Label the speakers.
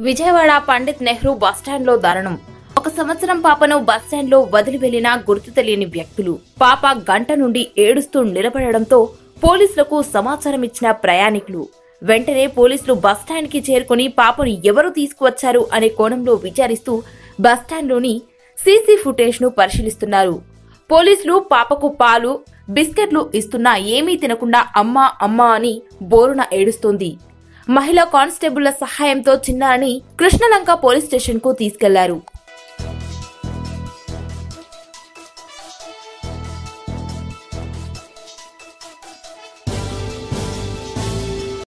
Speaker 1: విజయవాడ పండిత్ నెహ్రూ బస్టాండ్లో దారుణం ఒక సంవత్సరం పాపను బస్టాండ్లో వదిలి వెళ్లిన గుర్తు తెలియని వ్యక్తులు పాప గంట నుండి ఏడుస్తూ నిలబడడంతో పోలీసులకు సమాచారం ఇచ్చిన ప్రయాణికులు వెంటనే పోలీసులు బస్టాండ్కి చేరుకుని పాపను ఎవరు తీసుకువచ్చారు అనే కోణంలో విచారిస్తూ బస్టాండ్లోని సీసీ ఫుటేజ్ ను పరిశీలిస్తున్నారు పోలీసులు పాపకు పాలు బిస్కెట్లు ఇస్తున్నా ఏమీ తినకుండా అమ్మా అమ్మా అని బోరున ఏడుస్తోంది మహిళా కానిస్టేబుళ్ల సహాయంతో చిన్నారిని కృష్ణలంక పోలీస్ స్టేషన్ కు తీసుకెళ్లారు